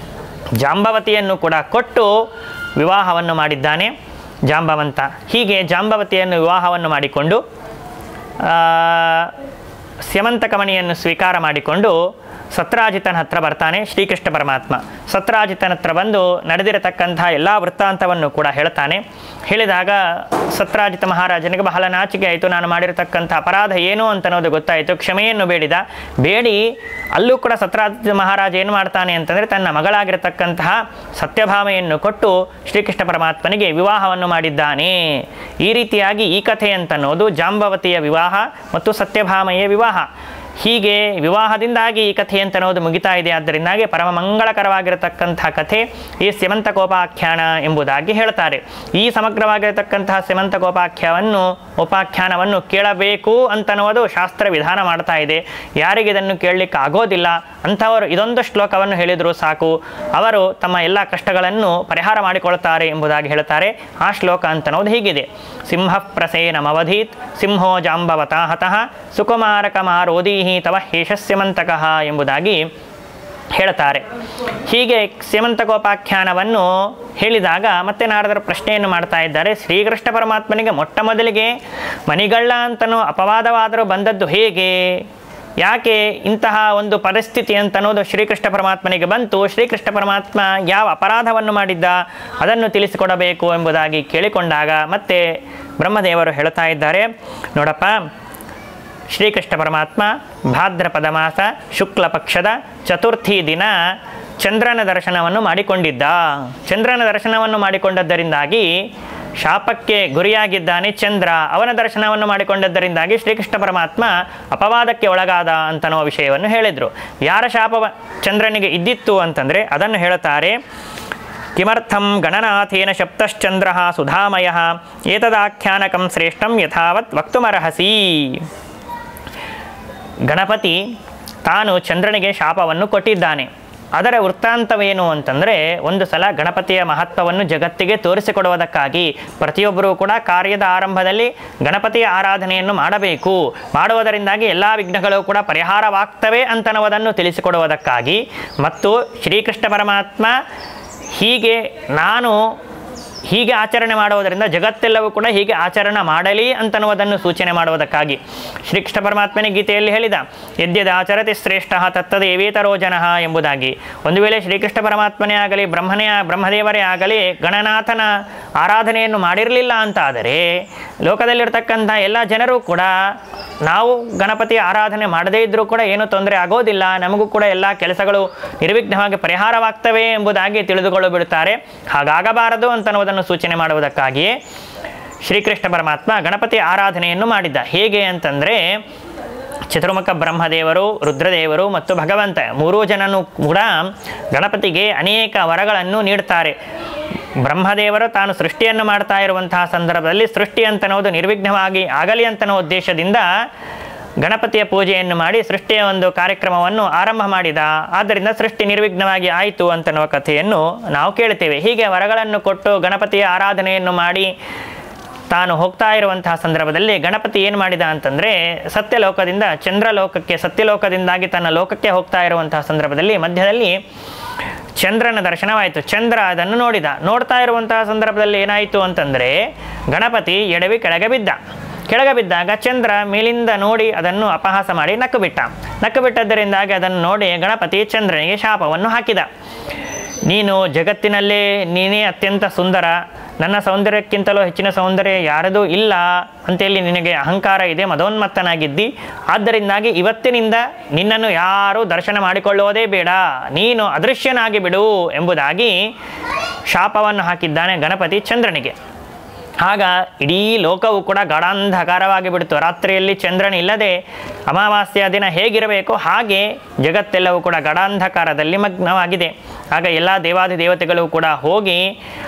ಜಾಂಬವತಿಯನ್ನು ಕೂಡ ಕೊಟ್ಟು ವಿವಾಹವನ್ನು ಮಾಡಿದ್ದಾನೆ ಜಾಂಬವಂತ ಹೀಗೆ ಜಾಂಬವತಿಯನ್ನು ವಿವಾಹವನ್ನು ಮಾಡಿಕೊಂಡು ಆ, ಸ್ಯಮಂತಕಮಣಿಯನ್ನು ಸ್ವೀಕಾರ ಮಾಡಿಕೊಂಡು ಸತ್ರಾಜಿತನ ಹತ್ರ ಬರ್ತಾನೆ ಶ್ರೀಕೃಷ್ಣ ಪರಮಾತ್ಮ ಸತ್ರಾಜಿತನ ಹತ್ರ ಬಂದು ನಡೆದಿರತಕ್ಕಂತಹ ಎಲ್ಲ ವೃತ್ತಾಂತವನ್ನು ಕೂಡ ಹೇಳ್ತಾನೆ ಹೇಳಿದಾಗ ಸತ್ರಾಜಿತ ಮಹಾರಾಜನಿಗೆ ಬಹಳ ನಾಚಿಕೆ ಆಯಿತು ನಾನು ಮಾಡಿರತಕ್ಕಂಥ ಅಪರಾಧ ಏನು ಅಂತ ಅನ್ನೋದು ಗೊತ್ತಾಯಿತು ಕ್ಷಮೆಯನ್ನು ಬೇಡಿದ ಬೇಡಿ ಅಲ್ಲೂ ಕೂಡ ಸತ್ರಾಜಿತ ಮಹಾರಾಜ ಏನು ಮಾಡ್ತಾನೆ ಅಂತಂದರೆ ತನ್ನ ಮಗಳಾಗಿರತಕ್ಕಂತಹ ಸತ್ಯಭಾಮೆಯನ್ನು ಕೊಟ್ಟು ಶ್ರೀಕೃಷ್ಣ ಪರಮಾತ್ಮನಿಗೆ ವಿವಾಹವನ್ನು ಮಾಡಿದ್ದಾನೆ ಈ ರೀತಿಯಾಗಿ ಈ ಕಥೆ ಅಂತನ್ನೋದು ಜಾಂಬವತಿಯ ವಿವಾಹ ಮತ್ತು ಸತ್ಯಭಾಮೆಯ ವಿವಾಹ ಹೀಗೆ ವಿವಾಹದಿಂದಾಗಿ ಈ ಕಥೆ ಅಂತ ಅನ್ನೋದು ಮುಗಿತಾ ಇದೆ ಆದ್ದರಿಂದಾಗಿ ಪರಮ ಮಂಗಳಕರವಾಗಿರತಕ್ಕಂಥ ಕಥೆ ಈ ಸ್ಯಮಂತಕೋಪಾಖ್ಯಾನ ಎಂಬುದಾಗಿ ಹೇಳ್ತಾರೆ ಈ ಸಮಗ್ರವಾಗಿರತಕ್ಕಂತಹ ಸ್ಯಮಂತಕೋಪಾಖ್ಯಾನವನ್ನು ಉಪಾಖ್ಯಾನವನ್ನು ಕೇಳಬೇಕು ಅಂತನ್ನುವುದು ಶಾಸ್ತ್ರ ವಿಧಾನ ಮಾಡ್ತಾ ಇದೆ ಯಾರಿಗೆ ಇದನ್ನು ಕೇಳಲಿಕ್ಕೆ ಆಗೋದಿಲ್ಲ ಅಂಥವರು ಇದೊಂದು ಶ್ಲೋಕವನ್ನು ಹೇಳಿದರೂ ಸಾಕು ಅವರು ತಮ್ಮ ಎಲ್ಲ ಕಷ್ಟಗಳನ್ನು ಪರಿಹಾರ ಮಾಡಿಕೊಳ್ತಾರೆ ಎಂಬುದಾಗಿ ಹೇಳ್ತಾರೆ ಆ ಶ್ಲೋಕ ಅಂತನ್ನೋದು ಹೀಗಿದೆ ಸಿಂಹ ಪ್ರಸೇನಮವಧೀತ್ ಸಿಂಹೋ ಜಾಂಬವತಾ ಹತಃ ಸುಕುಮಾರಕಮಾರೋದೀಹಿ ತವ ಹೇಷಸ್ಯಮಂತಕಃ ಎಂಬುದಾಗಿ ಹೇಳ್ತಾರೆ ಹೀಗೆ ಸ್ಯಮಂತಕೋಪಾಖ್ಯಾನವನ್ನು ಹೇಳಿದಾಗ ಮತ್ತೆ ನಾರದರ ಪ್ರಶ್ನೆಯನ್ನು ಮಾಡ್ತಾ ಇದ್ದಾರೆ ಶ್ರೀಕೃಷ್ಣ ಪರಮಾತ್ಮನಿಗೆ ಮೊಟ್ಟ ಮೊದಲಿಗೆ ಮಣಿಗಳ್ಳ ಅಂತನೋ ಅಪವಾದವಾದರೂ ಬಂದದ್ದು ಹೇಗೆ ಯಾಕೆ ಇಂತಹ ಒಂದು ಪರಿಸ್ಥಿತಿ ಅಂತ ಅನ್ನೋದು ಶ್ರೀಕೃಷ್ಣ ಪರಮಾತ್ಮನಿಗೆ ಬಂತು ಶ್ರೀಕೃಷ್ಣ ಪರಮಾತ್ಮ ಯಾವ ಅಪರಾಧವನ್ನು ಮಾಡಿದ್ದ ಅದನ್ನು ತಿಳಿಸಿಕೊಡಬೇಕು ಎಂಬುದಾಗಿ ಕೇಳಿಕೊಂಡಾಗ ಮತ್ತೆ ಬ್ರಹ್ಮದೇವರು ಹೇಳ್ತಾ ಇದ್ದಾರೆ ನೋಡಪ್ಪ ಶ್ರೀಕೃಷ್ಣ ಪರಮಾತ್ಮ ಭಾದ್ರಪದ ಮಾಸ ಶುಕ್ಲ ಪಕ್ಷದ ಚತುರ್ಥಿ ದಿನ ಚಂದ್ರನ ದರ್ಶನವನ್ನು ಮಾಡಿಕೊಂಡಿದ್ದ ಚಂದ್ರನ ದರ್ಶನವನ್ನು ಮಾಡಿಕೊಂಡದ್ದರಿಂದಾಗಿ ಶಾಪಕ್ಕೆ ಗುರಿಯಾಗಿದ್ದಾನೆ ಚಂದ್ರ ಅವನ ದರ್ಶನವನ್ನು ಮಾಡಿಕೊಂಡದ್ದರಿಂದಾಗಿ ಶ್ರೀಕೃಷ್ಣ ಪರಮಾತ್ಮ ಅಪವಾದಕ್ಕೆ ಒಳಗಾದ ಅಂತನೋ ವಿಷಯವನ್ನು ಹೇಳಿದರು ಯಾರ ಶಾಪ ಚಂದ್ರನಿಗೆ ಇದ್ದಿತ್ತು ಅಂತಂದರೆ ಅದನ್ನು ಹೇಳುತ್ತಾರೆ ಕಿಮರ್ಥಂ ಗಣನಾಥೇನ ಶಪ್ತಶ್ಚಂದ್ರ ಸುಧಾಮಯ ಏತದಾಖ್ಯಾನಕಂ ಶ್ರೇಷ್ಠಂ ಯಥಾವತ್ ವಕ್ತುಮರ್ಹಸಿ ಗಣಪತಿ ತಾನು ಚಂದ್ರನಿಗೆ ಶಾಪವನ್ನು ಕೊಟ್ಟಿದ್ದಾನೆ ಅದರ ವೃತ್ತಾಂತವೇನು ಅಂತಂದರೆ ಒಂದು ಸಲ ಗಣಪತಿಯ ಮಹತ್ವವನ್ನು ಜಗತ್ತಿಗೆ ತೋರಿಸಿಕೊಡುವುದಕ್ಕಾಗಿ ಪ್ರತಿಯೊಬ್ಬರೂ ಕೂಡ ಕಾರ್ಯದ ಆರಂಭದಲ್ಲಿ ಗಣಪತಿಯ ಆರಾಧನೆಯನ್ನು ಮಾಡಬೇಕು ಮಾಡುವುದರಿಂದಾಗಿ ಎಲ್ಲ ವಿಘ್ನಗಳು ಕೂಡ ಪರಿಹಾರವಾಗ್ತವೆ ಅಂತನ್ನುವುದನ್ನು ತಿಳಿಸಿಕೊಡುವುದಕ್ಕಾಗಿ ಮತ್ತು ಶ್ರೀಕೃಷ್ಣ ಪರಮಾತ್ಮ ಹೀಗೆ ನಾನು ಹೀಗೆ ಆಚರಣೆ ಮಾಡುವುದರಿಂದ ಜಗತ್ತೆಲ್ಲವೂ ಕೂಡ ಹೀಗೆ ಆಚರಣೆ ಮಾಡಲಿ ಅಂತನ್ನುವುದನ್ನು ಸೂಚನೆ ಮಾಡುವುದಕ್ಕಾಗಿ ಶ್ರೀಕೃಷ್ಣ ಪರಮಾತ್ಮನೇ ಗೀತೆಯಲ್ಲಿ ಹೇಳಿದ ಯದ್ಯದ ಆಚರತಿ ಶ್ರೇಷ್ಠ ತತ್ತದೇವೇತರೋ ಜನಃ ಎಂಬುದಾಗಿ ಒಂದು ವೇಳೆ ಶ್ರೀಕೃಷ್ಣ ಪರಮಾತ್ಮನೇ ಆಗಲಿ ಬ್ರಹ್ಮನೇ ಬ್ರಹ್ಮದೇವರೇ ಆಗಲಿ ಗಣನಾಥನ ಆರಾಧನೆಯನ್ನು ಮಾಡಿರಲಿಲ್ಲ ಅಂತಾದರೆ ಲೋಕದಲ್ಲಿರ್ತಕ್ಕಂಥ ಎಲ್ಲ ಜನರು ಕೂಡ ನಾವು ಗಣಪತಿಯ ಆರಾಧನೆ ಮಾಡದೇ ಇದ್ದರೂ ಕೂಡ ಏನೂ ತೊಂದರೆ ಆಗೋದಿಲ್ಲ ನಮಗೂ ಕೂಡ ಎಲ್ಲ ಕೆಲಸಗಳು ನಿರ್ವಿಘ್ನವಾಗಿ ಪರಿಹಾರವಾಗ್ತವೆ ಎಂಬುದಾಗಿ ತಿಳಿದುಕೊಳ್ಳು ಬಿಡುತ್ತಾರೆ ಹಾಗಾಗಬಾರದು ಅಂತನ್ನುವುದನ್ನು ಸೂಚನೆ ಮಾಡುವುದಕ್ಕಾಗಿಯೇ ಶ್ರೀಕೃಷ್ಣ ಪರಮಾತ್ಮ ಗಣಪತಿ ಆರಾಧನೆಯನ್ನು ಮಾಡಿದ್ದ ಹೇಗೆ ಅಂತಂದರೆ ಚತುರ್ಮುಖ ಬ್ರಹ್ಮದೇವರು ರುದ್ರದೇವರು ಮತ್ತು ಭಗವಂತ ಮೂರೂ ಜನನು ಕೂಡ ಗಣಪತಿಗೆ ಅನೇಕ ವರಗಳನ್ನು ನೀಡ್ತಾರೆ ಬ್ರಹ್ಮದೇವರು ತಾನು ಸೃಷ್ಟಿಯನ್ನು ಮಾಡ್ತಾ ಇರುವಂತಹ ಸಂದರ್ಭದಲ್ಲಿ ಸೃಷ್ಟಿ ಅಂತನ್ನೋದು ನಿರ್ವಿಘ್ನವಾಗಿ ಆಗಲಿ ಅಂತನೋ ಉದ್ದೇಶದಿಂದ ಗಣಪತಿಯ ಪೂಜೆಯನ್ನು ಮಾಡಿ ಸೃಷ್ಟಿಯ ಒಂದು ಕಾರ್ಯಕ್ರಮವನ್ನು ಆರಂಭ ಮಾಡಿದ ಆದ್ದರಿಂದ ಸೃಷ್ಟಿ ನಿರ್ವಿಘ್ನವಾಗಿ ಆಯಿತು ಅಂತನ್ನುವ ಕಥೆಯನ್ನು ನಾವು ಕೇಳ್ತೇವೆ ಹೀಗೆ ವರಗಳನ್ನು ಕೊಟ್ಟು ಗಣಪತಿಯ ಆರಾಧನೆಯನ್ನು ಮಾಡಿ ತಾನು ಹೋಗ್ತಾ ಇರುವಂತಹ ಸಂದರ್ಭದಲ್ಲಿ ಗಣಪತಿ ಏನು ಮಾಡಿದ ಅಂತಂದರೆ ಸತ್ಯಲೋಕದಿಂದ ಚಂದ್ರಲೋಕಕ್ಕೆ ಸತ್ಯಲೋಕದಿಂದಾಗಿ ತನ್ನ ಲೋಕಕ್ಕೆ ಹೋಗ್ತಾ ಇರುವಂತಹ ಸಂದರ್ಭದಲ್ಲಿ ಮಧ್ಯದಲ್ಲಿ ಚಂದ್ರನ ದರ್ಶನವಾಯಿತು ಚಂದ್ರ ಅದನ್ನು ನೋಡಿದ ನೋಡ್ತಾ ಇರುವಂತಹ ಸಂದರ್ಭದಲ್ಲಿ ಏನಾಯಿತು ಅಂತಂದರೆ ಗಣಪತಿ ಎಡವಿ ಕೆಳಗೆ ಬಿದ್ದ ಕೆಳಗೆ ಬಿದ್ದಾಗ ಚಂದ್ರ ಮೇಲಿಂದ ನೋಡಿ ಅದನ್ನು ಅಪಹಾಸ ಮಾಡಿ ನಕ್ಕು ಬಿಟ್ಟ ನಕ್ಕು ಬಿಟ್ಟದ್ದರಿಂದಾಗಿ ಅದನ್ನು ನೋಡಿ ಗಣಪತಿ ಚಂದ್ರನಿಗೆ ಶಾಪವನ್ನು ಹಾಕಿದ ನೀನು ಜಗತ್ತಿನಲ್ಲೇ ನೀನೇ ಅತ್ಯಂತ ಸುಂದರ ನನ್ನ ಸೌಂದರ್ಯಕ್ಕಿಂತಲೂ ಹೆಚ್ಚಿನ ಸೌಂದರ್ಯ ಯಾರದೂ ಇಲ್ಲ ಅಂತೇಳಿ ನಿನಗೆ ಅಹಂಕಾರ ಇದೆ ಮದೋನ್ಮತ್ತನಾಗಿದ್ದಿ ಆದ್ದರಿಂದಾಗಿ ಇವತ್ತಿನಿಂದ ನಿನ್ನನ್ನು ಯಾರೂ ದರ್ಶನ ಮಾಡಿಕೊಳ್ಳುವುದೇ ಬೇಡ ನೀನು ಅದೃಶ್ಯನಾಗಿ ಬಿಡು ಎಂಬುದಾಗಿ ಶಾಪವನ್ನು ಹಾಕಿದ್ದಾನೆ ಗಣಪತಿ ಚಂದ್ರನಿಗೆ ಆಗ ಇಡೀ ಲೋಕವು ಕೂಡ ಗಾಢಾಂಧಕಾರವಾಗಿ ಬಿಡ್ತು ರಾತ್ರಿಯಲ್ಲಿ ಚಂದ್ರನಿಲ್ಲದೆ ಅಮಾವಾಸ್ಯೆಯ ದಿನ ಹೇಗಿರಬೇಕೋ ಹಾಗೆ ಜಗತ್ತೆಲ್ಲವೂ ಕೂಡ ಗಾಢಾಂಧಕಾರದಲ್ಲಿ ಮಗ್ನವಾಗಿದೆ ಆಗ ಎಲ್ಲ ದೇವಾದಿ ದೇವತೆಗಳು ಕೂಡ ಹೋಗಿ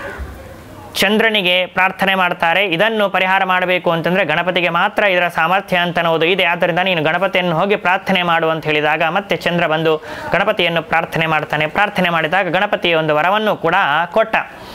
ಚಂದ್ರನಿಗೆ ಪ್ರಾರ್ಥನೆ ಮಾಡ್ತಾರೆ ಇದನ್ನು ಪರಿಹಾರ ಮಾಡಬೇಕು ಅಂತಂದರೆ ಗಣಪತಿಗೆ ಮಾತ್ರ ಇದರ ಸಾಮರ್ಥ್ಯ ಅಂತ ಅನ್ನೋದು ಇದೆ ಆದ್ದರಿಂದ ನೀನು ಗಣಪತಿಯನ್ನು ಹೋಗಿ ಪ್ರಾರ್ಥನೆ ಮಾಡು ಅಂತ ಹೇಳಿದಾಗ ಮತ್ತೆ ಚಂದ್ರ ಬಂದು ಗಣಪತಿಯನ್ನು ಪ್ರಾರ್ಥನೆ ಮಾಡ್ತಾನೆ ಪ್ರಾರ್ಥನೆ ಮಾಡಿದಾಗ ಗಣಪತಿಯ ಒಂದು ವರವನ್ನು ಕೂಡ ಕೊಟ್ಟ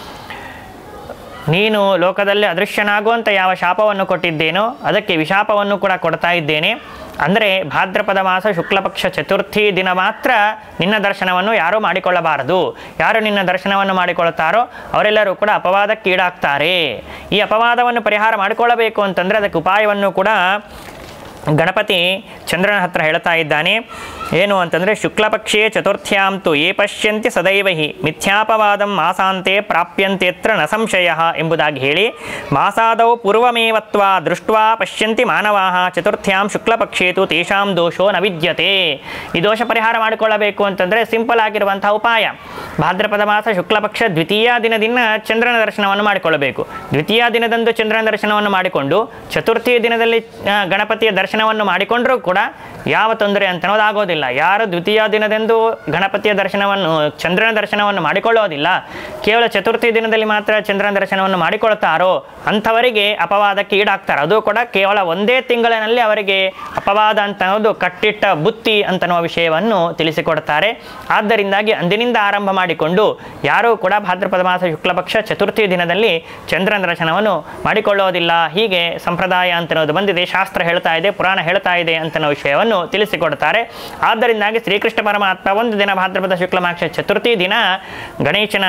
ನೀನು ಲೋಕದಲ್ಲಿ ಅದೃಶ್ಯನಾಗುವಂಥ ಯಾವ ಶಾಪವನ್ನು ಕೊಟ್ಟಿದ್ದೇನೋ ಅದಕ್ಕೆ ವಿಶಾಪವನ್ನು ಕೂಡ ಕೊಡ್ತಾ ಇದ್ದೇನೆ ಅಂದರೆ ಭಾದ್ರಪದ ಮಾಸ ಶುಕ್ಲಪಕ್ಷ ಚತುರ್ಥಿ ದಿನ ಮಾತ್ರ ನಿನ್ನ ದರ್ಶನವನ್ನು ಯಾರೂ ಮಾಡಿಕೊಳ್ಳಬಾರದು ಯಾರು ನಿನ್ನ ದರ್ಶನವನ್ನು ಮಾಡಿಕೊಳ್ಳುತ್ತಾರೋ ಅವರೆಲ್ಲರೂ ಕೂಡ ಅಪವಾದಕ್ಕೀಡಾಗ್ತಾರೆ ಈ ಅಪವಾದವನ್ನು ಪರಿಹಾರ ಮಾಡಿಕೊಳ್ಳಬೇಕು ಅಂತಂದರೆ ಅದಕ್ಕೆ ಉಪಾಯವನ್ನು ಕೂಡ ಗಣಪತಿ ಚಂದ್ರನ ಹತ್ರ ಹೇಳ್ತಾ ಇದ್ದಾನೆ ಏನು ಅಂತಂದರೆ ಶುಕ್ಲಪಕ್ಷೇ ಚತುರ್ಥ್ಯಾಂತು ಯೇ ಪಶ್ಯಂತಿ ಸದೈವ ಹಿ ಮಿಥ್ಯಾಪವಾದಂ ಮಾಸಾಂತೆ ಪ್ರಾಪ್ಯಂತೆತ್ರ ನ ಸಂಶಯ ಎಂಬುದಾಗಿ ಹೇಳಿ ಮಾಸಾದೌ ಪೂರ್ವಮೇವತ್ವ ದೃಷ್ಟ್ವಾ ಪಶ್ಯಂತಿ ಮಾನವಾಹ ಚತುರ್ಥ್ಯಾಂ ಶುಕ್ಲಪಕ್ಷೇತು ತೇಷಾಂ ದೋಷೋ ನ ವಿದ್ಯತೆ ಈ ದೋಷ ಪರಿಹಾರ ಮಾಡಿಕೊಳ್ಳಬೇಕು ಅಂತಂದರೆ ಸಿಂಪಲ್ ಆಗಿರುವಂತಹ ಉಪಾಯ ಭಾದ್ರಪದ ಮಾಸ ಶುಕ್ಲಪಕ್ಷ ದ್ವಿತೀಯ ದಿನದಿಂದ ಚಂದ್ರನ ದರ್ಶನವನ್ನು ಮಾಡಿಕೊಳ್ಳಬೇಕು ದ್ವಿತೀಯ ದಿನದಂದು ಚಂದ್ರನ ದರ್ಶನವನ್ನು ಮಾಡಿಕೊಂಡು ಚತುರ್ಥಿ ದಿನದಲ್ಲಿ ಆ, ಗಣಪತಿಯ ದರ್ಶನವನ್ನು ಮಾಡಿಕೊಂಡರೂ ಕೂಡ ಯಾವ ತೊಂದರೆ ಅಂತ ಅನ್ನೋದಾಗೋದಿಲ್ಲ ಯಾರು ದ್ವಿತೀಯ ದಿನದಂದು ಗಣಪತಿಯ ದರ್ಶನವನ್ನು ಚಂದ್ರನ ದರ್ಶನವನ್ನು ಮಾಡಿಕೊಳ್ಳೋದಿಲ್ಲ ಕೇವಲ ಚತುರ್ಥಿ ದಿನದಲ್ಲಿ ಮಾತ್ರ ಚಂದ್ರನ ದರ್ಶನವನ್ನು ಮಾಡಿಕೊಳ್ತಾರೋ ಅಂಥವರಿಗೆ ಅಪವಾದಕ್ಕೆ ಈಡಾಗ್ತಾರೆ ಅದು ಕೂಡ ಕೇವಲ ಒಂದೇ ತಿಂಗಳಿನಲ್ಲಿ ಅವರಿಗೆ ಅಪವಾದ ಅಂತ ಅನ್ನೋದು ಕಟ್ಟಿಟ್ಟ ಬುತ್ತಿ ಅಂತನ್ನುವ ವಿಷಯವನ್ನು ತಿಳಿಸಿಕೊಡ್ತಾರೆ ಆದ್ದರಿಂದಾಗಿ ಅಂದಿನಿಂದ ಆರಂಭ ಮಾಡಿಕೊಂಡು ಯಾರೂ ಕೂಡ ಭಾದ್ರಪದ ಮಾಸ ಶುಕ್ಲಪಕ್ಷ ಚತುರ್ಥಿ ದಿನದಲ್ಲಿ ಚಂದ್ರನ ದರ್ಶನವನ್ನು ಮಾಡಿಕೊಳ್ಳೋದಿಲ್ಲ ಹೀಗೆ ಸಂಪ್ರದಾಯ ಅಂತನ್ನೋದು ಬಂದಿದೆ ಶಾಸ್ತ್ರ ಹೇಳ್ತಾ ಇದೆ ಪುರಾಣ ಹೇಳ್ತಾ ಇದೆ ಅಂತನ್ನೋ ವಿಷಯವನ್ನು ತಿಳಿಸಿಕೊಡ್ತಾರೆ ಆದ್ದರಿಂದಾಗಿ ಶ್ರೀಕೃಷ್ಣ ಪರಮಾತ್ಮ ಒಂದು ದಿನ ಭಾದ್ರಪದ ಶುಕ್ಲಮಾಕ್ಷ ಚತುರ್ಥಿ ದಿನ ಗಣೇಶನ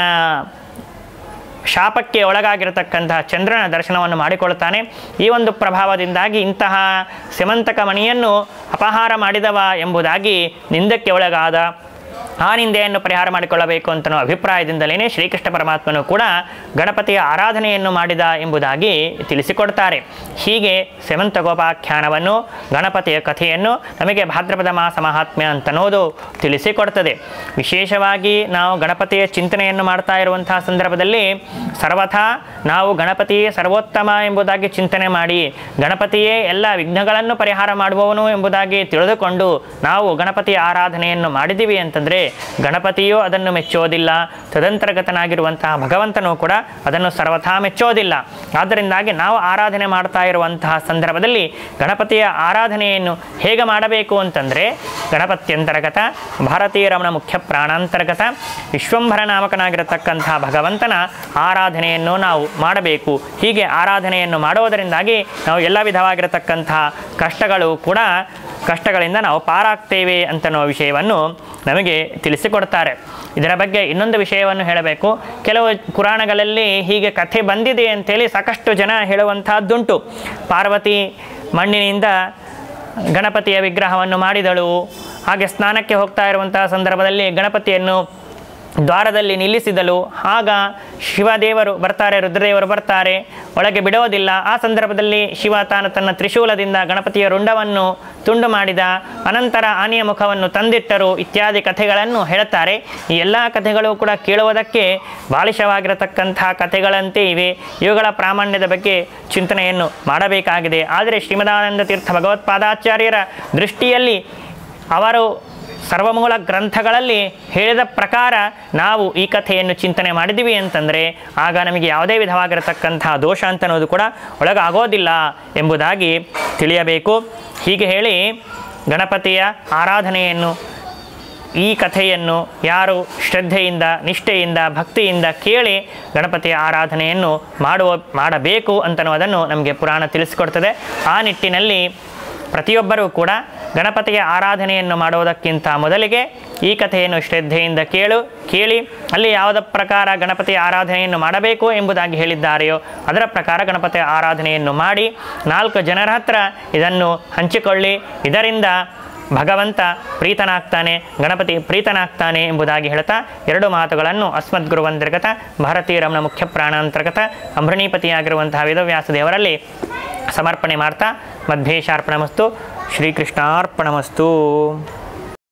ಶಾಪಕ್ಕೆ ಒಳಗಾಗಿರತಕ್ಕಂತಹ ಚಂದ್ರನ ದರ್ಶನವನ್ನು ಮಾಡಿಕೊಳ್ತಾನೆ ಈ ಒಂದು ಪ್ರಭಾವದಿಂದಾಗಿ ಇಂತಹ ಸಿಮಂತಕ ಮಣಿಯನ್ನು ಅಪಹಾರ ಮಾಡಿದವ ಎಂಬುದಾಗಿ ನಿಂದಕ್ಕೆ ಒಳಗಾದ ಆ ನಿಂದೆಯನ್ನು ಪರಿಹಾರ ಮಾಡಿಕೊಳ್ಳಬೇಕು ಅಂತ ಅಭಿಪ್ರಾಯದಿಂದಲೇ ಶ್ರೀಕೃಷ್ಣ ಪರಮಾತ್ಮನು ಕೂಡ ಗಣಪತಿಯ ಆರಾಧನೆಯನ್ನು ಮಾಡಿದ ಎಂಬುದಾಗಿ ತಿಳಿಸಿಕೊಡ್ತಾರೆ ಹೀಗೆ ಸೆಮಂತಗೋಪಾಖ್ಯಾನವನ್ನು ಗಣಪತಿಯ ಕಥೆಯನ್ನು ನಮಗೆ ಭಾದ್ರಪದ ಮಾಸ ಮಹಾತ್ಮ್ಯ ಅಂತನ್ನೋದು ತಿಳಿಸಿಕೊಡ್ತದೆ ವಿಶೇಷವಾಗಿ ನಾವು ಗಣಪತಿಯ ಚಿಂತನೆಯನ್ನು ಮಾಡ್ತಾ ಇರುವಂತಹ ಸಂದರ್ಭದಲ್ಲಿ ಸರ್ವಥಾ ನಾವು ಗಣಪತಿಯೇ ಸರ್ವೋತ್ತಮ ಎಂಬುದಾಗಿ ಚಿಂತನೆ ಮಾಡಿ ಗಣಪತಿಯೇ ಎಲ್ಲ ವಿಘ್ನಗಳನ್ನು ಪರಿಹಾರ ಮಾಡುವವನು ಎಂಬುದಾಗಿ ತಿಳಿದುಕೊಂಡು ನಾವು ಗಣಪತಿಯ ಆರಾಧನೆಯನ್ನು ಮಾಡಿದ್ದೀವಿ ಅಂತಂದರೆ ಗಣಪತಿಯೂ ಅದನ್ನು ಮೆಚ್ಚೋದಿಲ್ಲ ತದಂತರ್ಗತನಾಗಿರುವಂತಹ ಭಗವಂತನೂ ಕೂಡ ಅದನ್ನು ಸರ್ವಥಾ ಮೆಚ್ಚೋದಿಲ್ಲ ಆದ್ದರಿಂದಾಗಿ ನಾವು ಆರಾಧನೆ ಮಾಡ್ತಾ ಇರುವಂತಹ ಸಂದರ್ಭದಲ್ಲಿ ಗಣಪತಿಯ ಆರಾಧನೆಯನ್ನು ಹೇಗೆ ಮಾಡಬೇಕು ಅಂತಂದರೆ ಗಣಪತ್ಯಂತರ್ಗತ ಭಾರತೀಯ ರಮಣ ಮುಖ್ಯ ಪ್ರಾಣಾಂತರ್ಗತ ವಿಶ್ವಂಭರ ನಾಮಕನಾಗಿರತಕ್ಕಂತಹ ಭಗವಂತನ ಆರಾಧನೆಯನ್ನು ನಾವು ಮಾಡಬೇಕು ಹೀಗೆ ಆರಾಧನೆಯನ್ನು ಮಾಡುವುದರಿಂದಾಗಿ ನಾವು ಎಲ್ಲ ವಿಧವಾಗಿರತಕ್ಕಂತಹ ಕಷ್ಟಗಳು ಕೂಡ ಕಷ್ಟಗಳಿಂದ ನಾವು ಪಾರಾಗ್ತೇವೆ ಅಂತನ್ನೋ ವಿಷಯವನ್ನು ನಮಗೆ ತಿಳಿಸಿಕೊಡ್ತಾರೆ ಇದರ ಬಗ್ಗೆ ಇನ್ನೊಂದು ವಿಷಯವನ್ನು ಹೇಳಬೇಕು ಕೆಲವು ಪುರಾಣಗಳಲ್ಲಿ ಹೀಗೆ ಕಥೆ ಬಂದಿದೆ ಅಂತೇಳಿ ಸಾಕಷ್ಟು ಜನ ಹೇಳುವಂತಹದ್ದುಂಟು ಪಾರ್ವತಿ ಮಣ್ಣಿನಿಂದ ಗಣಪತಿಯ ವಿಗ್ರಹವನ್ನು ಮಾಡಿದಳು ಹಾಗೆ ಸ್ನಾನಕ್ಕೆ ಹೋಗ್ತಾ ಇರುವಂತಹ ಸಂದರ್ಭದಲ್ಲಿ ಗಣಪತಿಯನ್ನು ದ್ವಾರದಲ್ಲಿ ನಿಲ್ಲಿಸಿದಳು ಆಗ ಶಿವದೇವರು ಬರ್ತಾರೆ ರುದ್ರದೇವರು ಬರ್ತಾರೆ ಒಳಗೆ ಬಿಡೋದಿಲ್ಲ ಆ ಸಂದರ್ಭದಲ್ಲಿ ಶಿವ ತಾನು ತನ್ನ ತ್ರಿಶೂಲದಿಂದ ಗಣಪತಿಯ ರುಂಡವನ್ನು ತುಂಡು ಮಾಡಿದ ಅನಂತರ ಆನೆಯ ಮುಖವನ್ನು ತಂದಿಟ್ಟರು ಇತ್ಯಾದಿ ಕಥೆಗಳನ್ನು ಹೇಳುತ್ತಾರೆ ಈ ಎಲ್ಲ ಕಥೆಗಳು ಕೂಡ ಕೇಳುವುದಕ್ಕೆ ಬಾಲಿಶವಾಗಿರತಕ್ಕಂತಹ ಕಥೆಗಳಂತೆ ಇವೆ ಇವುಗಳ ಪ್ರಾಮಾಣ್ಯದ ಬಗ್ಗೆ ಚಿಂತನೆಯನ್ನು ಮಾಡಬೇಕಾಗಿದೆ ಆದರೆ ಶ್ರೀಮದಾನಂದ ತೀರ್ಥ ಭಗವತ್ಪಾದಾಚಾರ್ಯರ ದೃಷ್ಟಿಯಲ್ಲಿ ಅವರು ಸರ್ವಮೂಲ ಗ್ರಂಥಗಳಲ್ಲಿ ಹೇಳಿದ ಪ್ರಕಾರ ನಾವು ಈ ಕಥೆಯನ್ನು ಚಿಂತನೆ ಮಾಡಿದ್ದೀವಿ ಅಂತಂದರೆ ಆಗ ನಮಗೆ ಯಾವುದೇ ವಿಧವಾಗಿರತಕ್ಕಂತಹ ದೋಷ ಅಂತ ಅನ್ನೋದು ಕೂಡ ಒಳಗಾಗೋದಿಲ್ಲ ಎಂಬುದಾಗಿ ತಿಳಿಯಬೇಕು ಹೀಗೆ ಹೇಳಿ ಗಣಪತಿಯ ಆರಾಧನೆಯನ್ನು ಈ ಕಥೆಯನ್ನು ಯಾರು ಶ್ರದ್ಧೆಯಿಂದ ನಿಷ್ಠೆಯಿಂದ ಭಕ್ತಿಯಿಂದ ಕೇಳಿ ಗಣಪತಿಯ ಆರಾಧನೆಯನ್ನು ಮಾಡುವ ಮಾಡಬೇಕು ಅಂತನ್ನುವುದನ್ನು ನಮಗೆ ಪುರಾಣ ತಿಳಿಸಿಕೊಡ್ತದೆ ಆ ನಿಟ್ಟಿನಲ್ಲಿ ಪ್ರತಿಯೊಬ್ಬರೂ ಕೂಡ ಗಣಪತಿಯ ಆರಾಧನೆಯನ್ನು ಮಾಡುವುದಕ್ಕಿಂತ ಮೊದಲಿಗೆ ಈ ಕಥೆಯನ್ನು ಶ್ರದ್ಧೆಯಿಂದ ಕೇಳು ಕೇಳಿ ಅಲ್ಲಿ ಯಾವುದ ಪ್ರಕಾರ ಗಣಪತಿಯ ಆರಾಧನೆಯನ್ನು ಮಾಡಬೇಕು ಎಂಬುದಾಗಿ ಹೇಳಿದ್ದಾರೆಯೋ ಅದರ ಪ್ರಕಾರ ಗಣಪತಿಯ ಆರಾಧನೆಯನ್ನು ಮಾಡಿ ನಾಲ್ಕು ಜನರ ಹತ್ರ ಇದನ್ನು ಹಂಚಿಕೊಳ್ಳಿ ಇದರಿಂದ ಭಗವಂತ ಪ್ರೀತನಾಗ್ತಾನೆ ಗಣಪತಿ ಪ್ರೀತನಾಗ್ತಾನೆ ಎಂಬುದಾಗಿ ಹೇಳ್ತಾ ಎರಡು ಮಾತುಗಳನ್ನು ಅಸ್ಮದ್ಗುರುವಂತರ್ಗತ ಭಾರತೀಯ ರಮಣ ಮುಖ್ಯ ಪ್ರಾಣಾಂತರ್ಗತ ಅಂಬರಣೀಪತಿಯಾಗಿರುವಂತಹ ವೇದವ್ಯಾಸ ದೇವರಲ್ಲಿ ಸಮರ್ಪಣೆ ಮಾಡ್ತಾ ಮಧ್ವೇಶಾರ್ಪಣಮಸ್ತು ಶ್ರೀಕೃಷ್ಣಾರ್ಪಣಮಸ್ತು